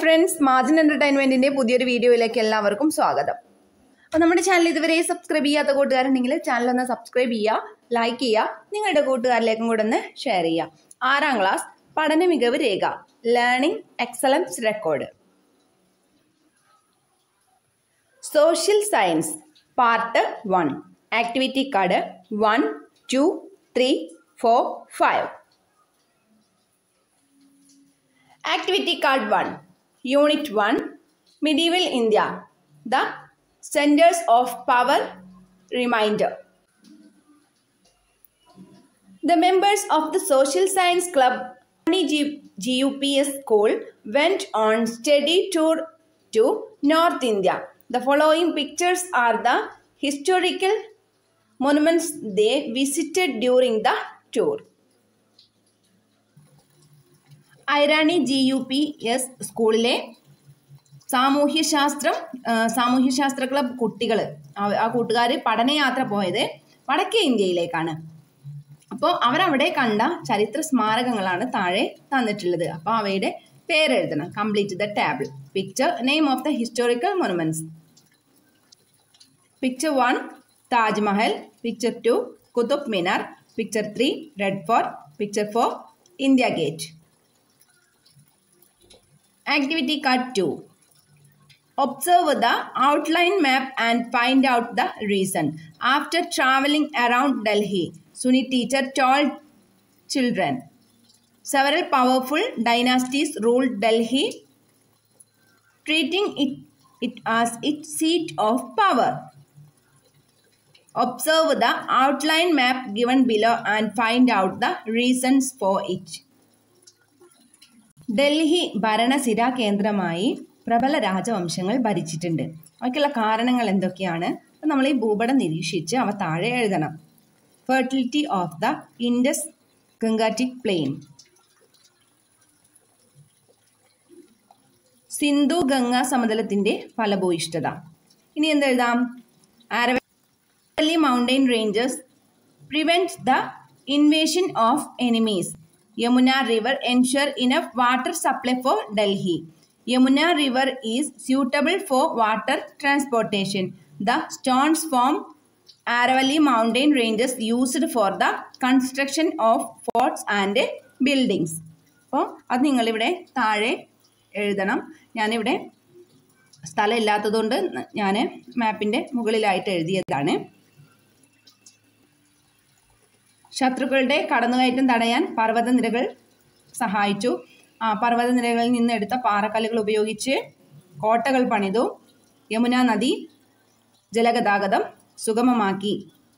Friends മാജിൻ എന്റർടൈൻമെന്റിന്റെ പുതിയൊരു വീഡിയോയിലേക്ക് എല്ലാവർക്കും സ്വാഗതം അപ്പോൾ നമ്മുടെ ചാനൽ ഇതുവരെ സബ്സ്ക്രൈബ് ചെയ്യാത്ത കൂട്ടുകാരുണ്ടെങ്കിൽ ചാനൽ ഒന്ന് സബ്സ്ക്രൈബ് ചെയ്യുക ലൈക്ക് ചെയ്യുക നിങ്ങളുടെ കൂട്ടുകാരിലേക്കും കൂടെ ഒന്ന് ഷെയർ ചെയ്യുക ആറാം ക്ലാസ് പഠന മികവ് രേഖ learning excellence record social science part one activity card one two three four five Activity card 1, Unit 1, Medieval India, the Centers of Power Reminder. The members of the Social Science Club G- GUPS School went on study tour to North India. The following pictures are the historical monuments they visited during the tour. ഐറാണി G U P S സ്കൂളിലെ സാമൂഹ്യശാസ്ത്രം ആ, സാമൂഹ്യശാസ്ത്ര club കുട്ടികൾ ആ കൂട്ടുകാർ പഠനയാത്ര പോയത് വടക്കേ ഇന്ത്യയിലേക്കാണ് അപ്പോൾ അവരവിടെ കണ്ട ചരിത്ര സ്മാരകങ്ങളാണ് താഴെ തന്നിട്ടുള്ളത് അപ്പോൾ അവയുടെ പേരെഴുതണം complete the table picture name of the historical monuments picture one Taj Mahal picture two Qutub Minar picture three red fort picture four India gate Activity card 2. Observe the outline map and find out the reason. After traveling around Delhi, Suni teacher told children several powerful dynasties ruled Delhi, treating it, it as its seat of power. Observe the outline map given below and find out the reasons for it. Delhi ഭരണസിരാ കേന്ദ്രമായി പ്രബല രാജവംശങ്ങൾ ഭരിച്ചിട്ടുണ്ട് അവയ്ക്കുള്ള കാരണങ്ങൾ എന്തൊക്കെയാണ് അപ്പം നമ്മൾ ഈ ഭൂപടം നിരീക്ഷിച്ച് അവ താഴെ എഴുതണം fertility of the Indus Gangetic plain Sindhu Ganga സമതലത്തിന്റെ ഫലഭൂയിഷ്ഠത ഇനി എന്തെഴുതാം Aravalli mountain ranges prevent the invasion of enemies Yamuna River ensure enough water supply for Delhi. Yamuna River is suitable for water transportation. The stones form Aravalli mountain ranges used for the construction of forts and buildings. അപ്പോൾ അത് നിങ്ങളിവിടെ താഴെ എഴുതണം ഞാനിവിടെ സ്ഥലം ഇല്ലാത്തതുകൊണ്ട് ഞാൻ മാപ്പിൻ്റെ മുകളിലായിട്ട് എഴുതിയതാണ് ശത്രുക്കളുടെ കടന്നുകയറ്റം തടയാൻ പർവ്വതനിരകൾ സഹായിച്ചു ആ പർവ്വതനിരകളിൽ നിന്ന് എടുത്ത പാറക്കല്ലുകൾ ഉപയോഗിച്ച് കോട്ടകൾ പണിതു യമുന നദി ജലഗതാഗതം സുഗമമാക്കി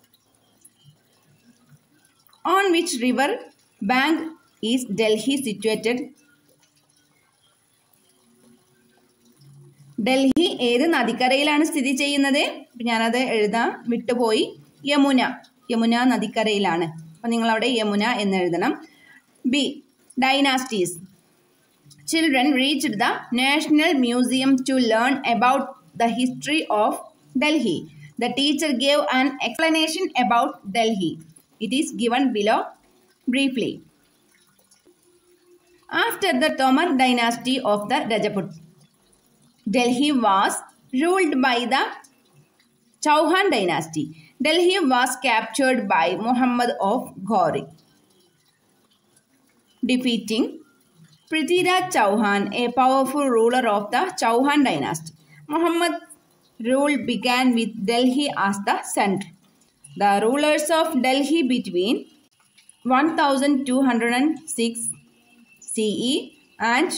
on which river bank is Delhi situated Delhi ഏത് നദിക്കരയിലാണ് സ്ഥിതി ചെയ്യുന്നത് ഞാനത് എഴുതാൻ വിട്ടുപോയി യമുന യമുന നദിക്കരയിലാണ് അപ്പം നിങ്ങളവിടെ യമുന എന്ന് എഴുതണം B dynasties children reached the national museum to learn about the history of Delhi the teacher gave an explanation about Delhi it is given below briefly after the Tomar dynasty of the Rajput Delhi was ruled by the Chauhan dynasty. Delhi was captured by Muhammad of Ghori, defeating Prithviraj Chauhan, a powerful ruler of the Chauhan dynasty. Muhammad's rule began with Delhi as the center. The rulers of Delhi between 1206 CE and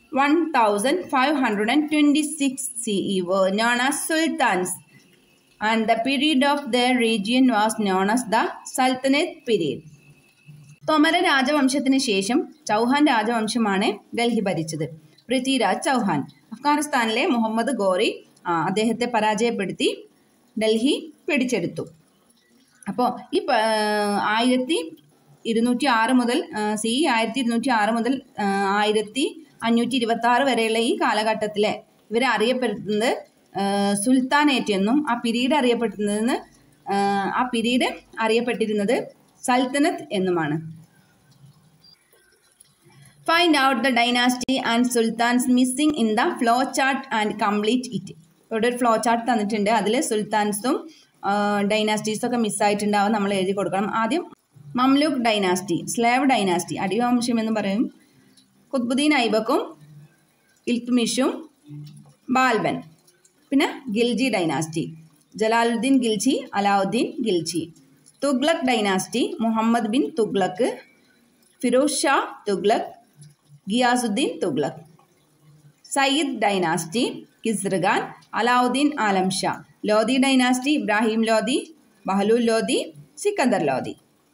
1526 CE were known as sultans and the period of their region was known as the Sultanate period. Tomara രാജവംശത്തിന് ശേഷം ചൗഹാൻ രാജവംശമാണ് ഡൽഹി ഭരിച്ചത് പൃഥ്വിരാജ് ചൗഹാൻ അഫ്ഗാനിസ്ഥാനിലെ മുഹമ്മദ് ഗോറി ആ, അദ്ദേഹത്തെ പരാജയപ്പെടുത്തി ഡൽഹി പിടിച്ചെടുത്തു അപ്പോൾ ഈ പ- ആയിരത്തി ഇരുന്നൂറ്റി ആറ് മുതൽ സി ആയിരത്തി ഇരുന്നൂറ്റി ആറ് മുതൽ ആ, ആയിരത്തി അഞ്ഞൂറ്റി ഇരുപത്തി ആറ് വരെയുള്ള ഈ കാലഘട്ടത്തിലെ ഇവരെ അറിയപ്പെടുന്നത് ആ, സുൽത്താനേറ്റ് എന്നും ആ പിരീഡ് അറിയപ്പെടുന്നതെന്ന് ആ, ആ പിരീഡ് അറിയപ്പെട്ടിരുന്നത് സൽത്തനത്ത് എന്നുമാണ് find out the dynasty and sultans missing in the flow chart and complete it ഇവിടെ ഒരു ഫ്ലോ ചാർട്ട് തന്നിട്ടുണ്ട് അതിൽ സുൽത്താൻസും ഡൈനാസ്റ്റീസും ഒക്കെ മിസ്സായിട്ടുണ്ടാവും നമ്മൾ എഴുതി കൊടുക്കണം ആദ്യം മംലൂക്ക് ഡൈനാസ്റ്റി സ്ലേവ് ഡൈനാസ്റ്റി അടിവംശം എന്ന് പറയും കുത്ബുദ്ദീൻ ഐബക്കും ഇൽത്തുമിഷും ബാൽബൻ പിന്നെ Khilji dynasty Jalaluddin Khilji Alauddin Khilji Tughlaq dynasty Muhammad bin Tughlaq Firoz Shah Tughlaq Ghiyasuddin Tughlaq Sayyid dynasty Khizr Khan Alauddin Alam Shah Lodi dynasty Ibrahim Lodi Bahlul Lodi Sikandar Lodi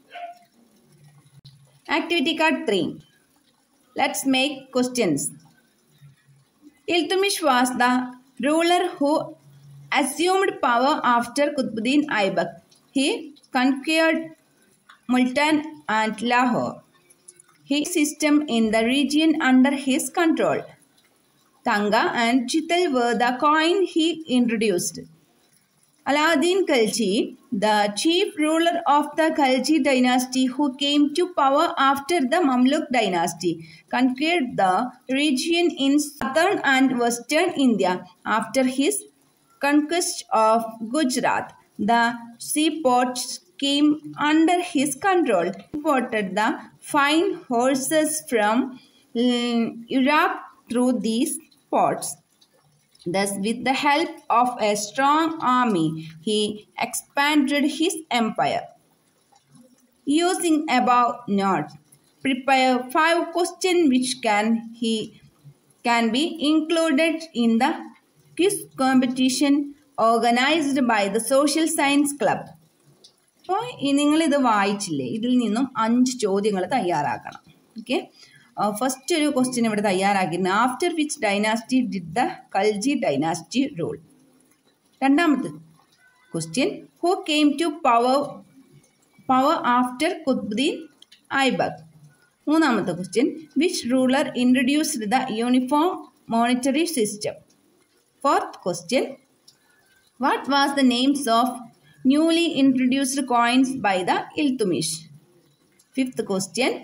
activity card three let's make questions Iltutmish was the ruler who assumed power after Qutbuddin Aibak. He conquered Multan and Lahore. His system in the region under his control. Tanga and Chital were the coin he introduced. Alauddin Khalji, the chief ruler of the Khalji dynasty who came to power after the Mamluk dynasty, conquered the region in southern and western India after his conquest of Gujarat. The seaports came under his control, imported the fine horses from mm, Iraq through these ports. Thus, with the help of a strong army, he expanded his empire. Using above notes, prepare five questions which can he can be included in the quiz competition organized by the Social Science Club. അപ്പോൾ നിങ്ങളിത് വായിച്ചില്ലേ ഇതിൽ നിന്നും അഞ്ച് ചോദ്യങ്ങൾ തയ്യാറാക്കണം okay first ഒരു question ഇവിടെ തയ്യാറാക്കിയിരുന്നു after which dynasty did the Khalji dynasty rule രണ്ടാമത്തെ question who came to power power after Qutbuddin Aibak മൂന്നാമത്തെ question which ruler introduced the uniform monetary system fourth question what was the names of newly introduced coins by the Iltutmish fifth question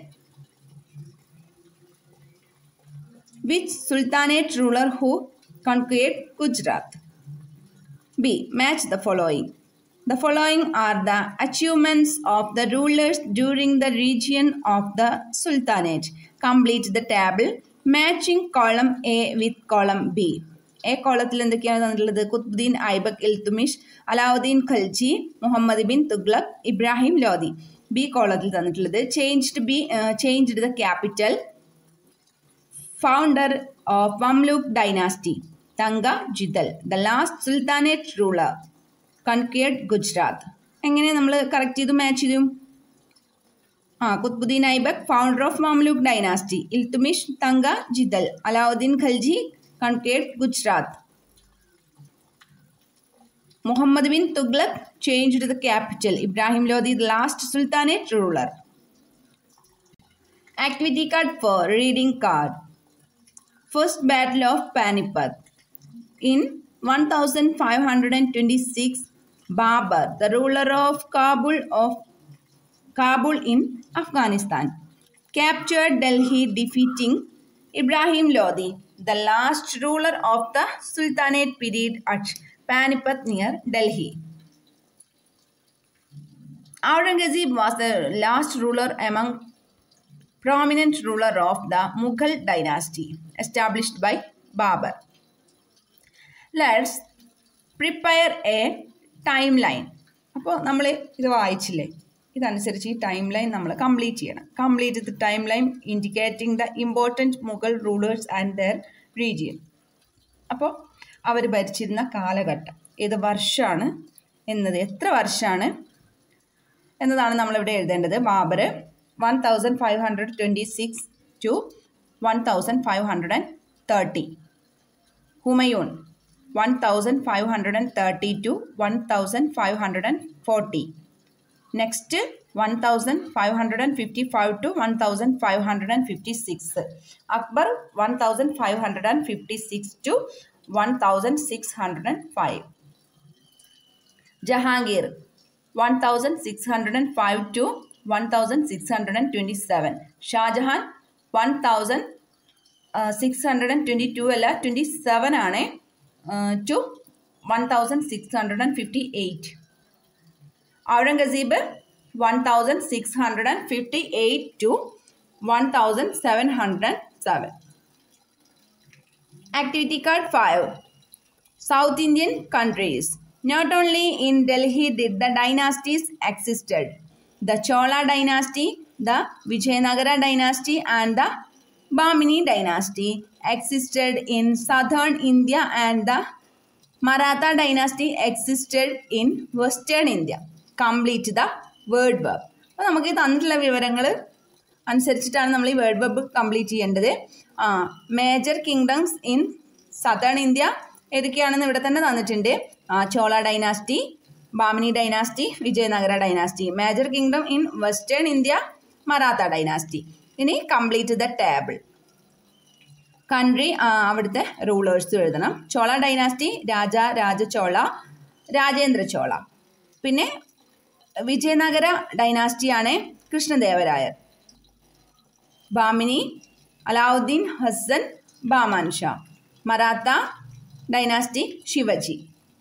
which sultanate ruler who conquered Gujarat? B. Match the following. The following are the achievements of the rulers during the region of the sultanate. Complete the table matching column A with column B. A കോളത്തിൽ എന്തൊക്കെയാണ് തന്നിട്ടുള്ളത് Qutbuddin Aibak Iltutmish Alauddin Khalji Muhammad bin Tughlaq Ibrahim Lodi B കോളത്തിൽ തന്നിട്ടുള്ളത് changed B changed the capital founder of Mamluk dynasty, Tanga Jidal, the last Sultanate ruler, conquered Gujarat. എങ്ങനെ നമ്മൾ correct ചെയ്തു match ചെയ്തു ആ Qutbuddin Aibak founder of Mamluk dynasty Iltutmish തങ്ക ജിദൽ Alauddin Khalji conquered Gujarat Muhammad bin Tughlaq changed the capital Ibrahim Lodi the last sultanate ruler activity card four reading card First Battle of Panipat. In 1526, Babur, the ruler of Kabul of Kabul in Afghanistan, captured Delhi, defeating Ibrahim Lodi, the last ruler of the Sultanate period at Panipat near Delhi. Aurangzeb was the last ruler among prominent ruler of the Mughal dynasty established by Babur. Let's prepare a timeline. അപ്പോൾ നമ്മൾ ഇത് വായിച്ചില്ലേ ഇതനുസരിച്ച് ഈ time line നമ്മൾ complete ചെയ്യണം complete the time line indicating the important Mughal rulers and their region അപ്പോൾ അവർ ഭരിച്ചിരുന്ന കാലഘട്ടം ഏത് വർഷമാണ് എന്നത് എത്ര വർഷമാണ് എന്നതാണ് നമ്മളിവിടെ എഴുതേണ്ടത് Babur one thousand five hundred twenty six to one thousand five hundred and thirty Humayun one thousand five hundred and thirty to one thousand five hundred and forty next one thousand five hundred and fifty five to one thousand five hundred and fifty six Akbar one thousand five hundred and fifty six to one thousand six hundred and five Jahangir one thousand six hundred and five to 1627 Shah Jahan one thousand six hundred and twenty two അല്ല twenty seven ആണ് to one thousand six hundred and fifty eight Aurangzeb one thousand six hundred and fifty eight to one thousand seven hundred and seven Activity card 5 South Indian countries. Not only in Delhi did the dynasties existed. The Chola dynasty, the Vijayanagara dynasty and the Bamini dynasty existed in southern India and the Maratha dynasty existed in western India. Complete the word verb. അപ്പോൾ നമുക്ക് ഈ തന്നിട്ടുള്ള വിവരങ്ങൾ അനുസരിച്ചിട്ടാണ് നമ്മൾ ഈ word web complete ചെയ്യേണ്ടത് ആ major kingdoms in southern India ഏതൊക്കെയാണെന്ന് ഇവിടെ തന്നെ തന്നിട്ടുണ്ട് ആ Chola dynasty Bahmani dynasty Vijayanagara dynasty major kingdom in western India Maratha dynasty ഇനി കംപ്ലീറ്റ് ദ ടേബിൾ കൺട്രി അവിടുത്തെ റൂളേഴ്സ് എഴുതണം ചോള ഡൈനാസ്റ്റി രാജ രാജചോള രാജേന്ദ്ര ചോള പിന്നെ വിജയനഗര ഡൈനാസ്റ്റിയാണ് Krishnadevarayar Bahmani Alauddin Hasan Bahman Shah Maratha dynasty Shivaji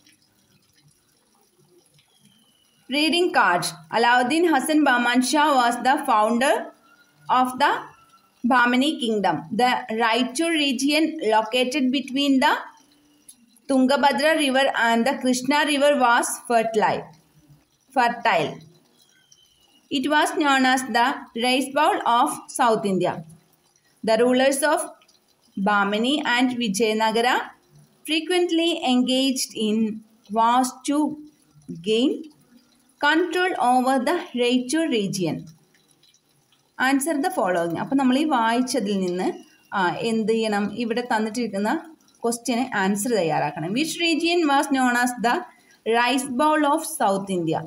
reading card Alauddin Hasan Bahman Shah was the founder of the Bahmani kingdom the Raichur region located between the Tungabhadra river and the Krishna river was fertile fertile It was known as the rice bowl of South India. The rulers of Bamini and Vijayanagara frequently engaged in wars to gain control over the Raichur region. Answer the following അപ്പം നമ്മൾ ഈ വായിച്ചതിൽ നിന്ന് ആ എന്ത് ചെയ്യണം ഇവിടെ തന്നിട്ടിരിക്കുന്ന ക്വസ്റ്റ്യന് ആൻസർ തയ്യാറാക്കണം which region was known as the rice bowl of south India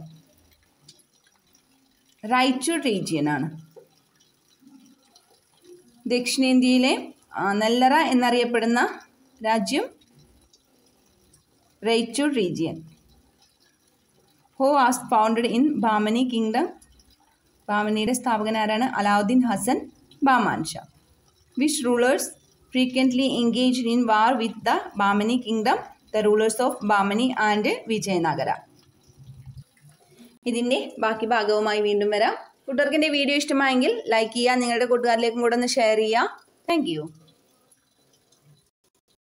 Raichur region ആണ് ദക്ഷിണേന്ത്യയിലെ നെല്ലറ എന്നറിയപ്പെടുന്ന രാജ്യം Raichur region who was founded in Bahmani kingdom ബാമനിയുടെ സ്ഥാപകൻ ആരാണ് Alauddin Hasan Bahman Shah which rulers frequently engaged in war with the Bahmani kingdom the rulers of Bahmani and Vijayanagara ഇതിൻ്റെ ബാക്കി ഭാഗവുമായി വീണ്ടും വരാം കൂട്ടുകാർക്ക് എൻ്റെ വീഡിയോ ഇഷ്ടമായെങ്കിൽ ലൈക്ക് ചെയ്യുക നിങ്ങളുടെ കൂട്ടുകാരിലേക്കും കൂടെ ഒന്ന് ഷെയർ ചെയ്യുക താങ്ക്